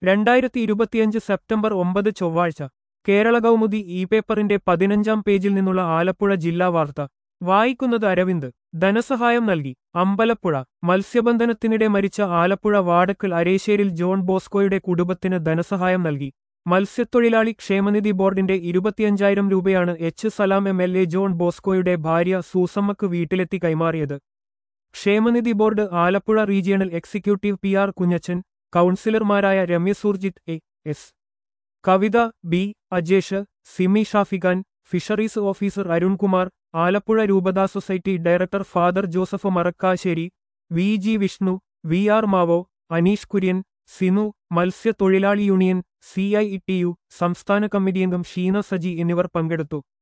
രണ്ടായിരത്തി ഇരുപത്തിയഞ്ച് സെപ്റ്റംബർ ഒമ്പത് ചൊവ്വാഴ്ച കേരള കൗമുദി ഇ പേപ്പറിന്റെ പതിനഞ്ചാം പേജിൽ നിന്നുള്ള ആലപ്പുഴ ജില്ലാ വാർത്ത വായിക്കുന്നത് അരവിന്ദ് ധനസഹായം നൽകി അമ്പലപ്പുഴ മത്സ്യബന്ധനത്തിനിടെ മരിച്ച ആലപ്പുഴ വാടക്കൽ അരേശ്ശേരിൽ ജോൺ ബോസ്കോയുടെ കുടുംബത്തിന് ധനസഹായം നൽകി മത്സ്യത്തൊഴിലാളി ക്ഷേമനിധി ബോർഡിന്റെ ഇരുപത്തിയഞ്ചായിരം രൂപയാണ് H Salam M L A John ബോസ്കോയുടെ ഭാര്യ സൂസമ്മക്ക് വീട്ടിലെത്തി കൈമാറിയത് ക്ഷേമനിധി board Alappuzha regional executive P R Kunjachan കൗൺസിലർമാരായ Ramya Surjith A S Kavitha B Ajesh Simi Shafikhan fisheries officer Arunkumar Alappuzha രൂപതാ society director father Joseph Marakkassery V G Vishnu V R Mao Aneesh Kurian Sinu മത്സ്യത്തൊഴിലാളി union C I T U സംസ്ഥാന കമ്മിറ്റി അംഗം ഷീന സജി എന്നിവർ പങ്കെടുത്തു